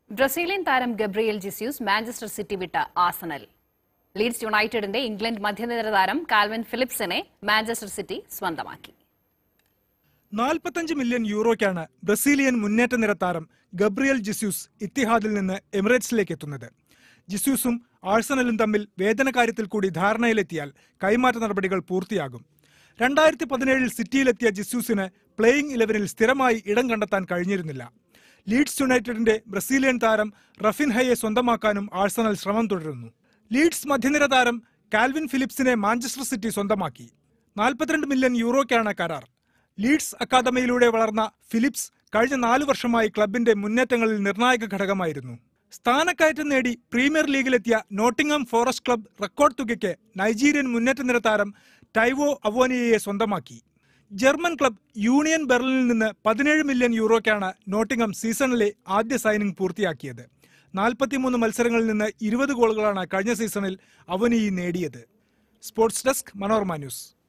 Brazilian താരം Gabriel ജിസ്യൂസ് Manchester city വിട്ട ആസനൽ Leeds യുണൈറ്റഡിന്റെ ഇംഗ്ലണ്ട് മധ്യനിര താരം കാൽവിൻ ഫിലിപ്സിനെ മാഞ്ചസ്റ്റർ സിറ്റി സ്വന്തമാക്കി നാൽപ്പത്തഞ്ച് മില്യൺ യൂറോയ്ക്കാണ് ബ്രസീലിയൻ മുന്നേറ്റ നിര താരം ഗബ്രിയൽ ജിസ്യൂസ് ഇത്തിഹാദിൽ നിന്ന് എമിറേറ്റ്സിലേക്ക് എത്തുന്നത് ജിസ്യൂസും ആഴ്സണലും തമ്മിൽ വേതന കാര്യത്തിൽ കൂടി ധാരണയിലെത്തിയാൽ കൈമാറ്റ നടപടികൾ പൂർത്തിയാകും രണ്ടായിരത്തി പതിനേഴിൽ സിറ്റിയിലെത്തിയ ജിസ്യൂസിന് പ്ലേയിംഗ് ഇലവനിൽ സ്ഥിരമായി ഇടം കണ്ടെത്താൻ കഴിഞ്ഞിരുന്നില്ല ലീഡ്സ് യുണൈറ്റഡിന്റെ ബ്രസീലിയൻ താരം റഫിൻഹയെ സ്വന്തമാക്കാനും ആഴ്സണൽ ശ്രമം തുടരുന്നു ലീഡ്സ് മധ്യനിര താരം കാൽവിൻ ഫിലിപ്സിനെ മാഞ്ചസ്റ്റർ സിറ്റി സ്വന്തമാക്കി നാൽപ്പത്തിരണ്ട് മില്യൺ യൂറോയ്ക്കാണ് കരാർ ലീഡ്സ് അക്കാദമിയിലൂടെ വളർന്ന ഫിലിപ്സ് കഴിഞ്ഞ നാലു വർഷമായി ക്ലബിന്റെ മുന്നേറ്റങ്ങളിൽ നിർണായക ഘടകമായിരുന്നു സ്ഥാനക്കയറ്റം നേടി പ്രീമിയർ ലീഗിലെത്തിയ നോട്ടിംഗം ഫോറസ്റ്റ് ക്ലബ് റെക്കോർഡ് തുകയ്ക്ക് നൈജീരിയൻ മുന്നേറ്റ നിര താരം ടൈവോ അവോനിയയെ സ്വന്തമാക്കി ജർമ്മൻ ക്ലബ് യൂണിയൻ ബെർലിനിൽ നിന്ന് പതിനേഴ് മില്യൺ യൂറോയ്ക്കാണ് നോട്ടിംഗം സീസണിലെ ആദ്യ സൈനിങ് പൂർത്തിയാക്കിയത് നാൽപ്പത്തിമൂന്ന് മത്സരങ്ങളിൽ നിന്ന് ഇരുപത് ഗോളുകളാണ് കഴിഞ്ഞ സീസണിൽ അവനിയി നേടിയത് സ്പോർട്സ് ഡെസ്ക് മനോർമ ന്യൂസ്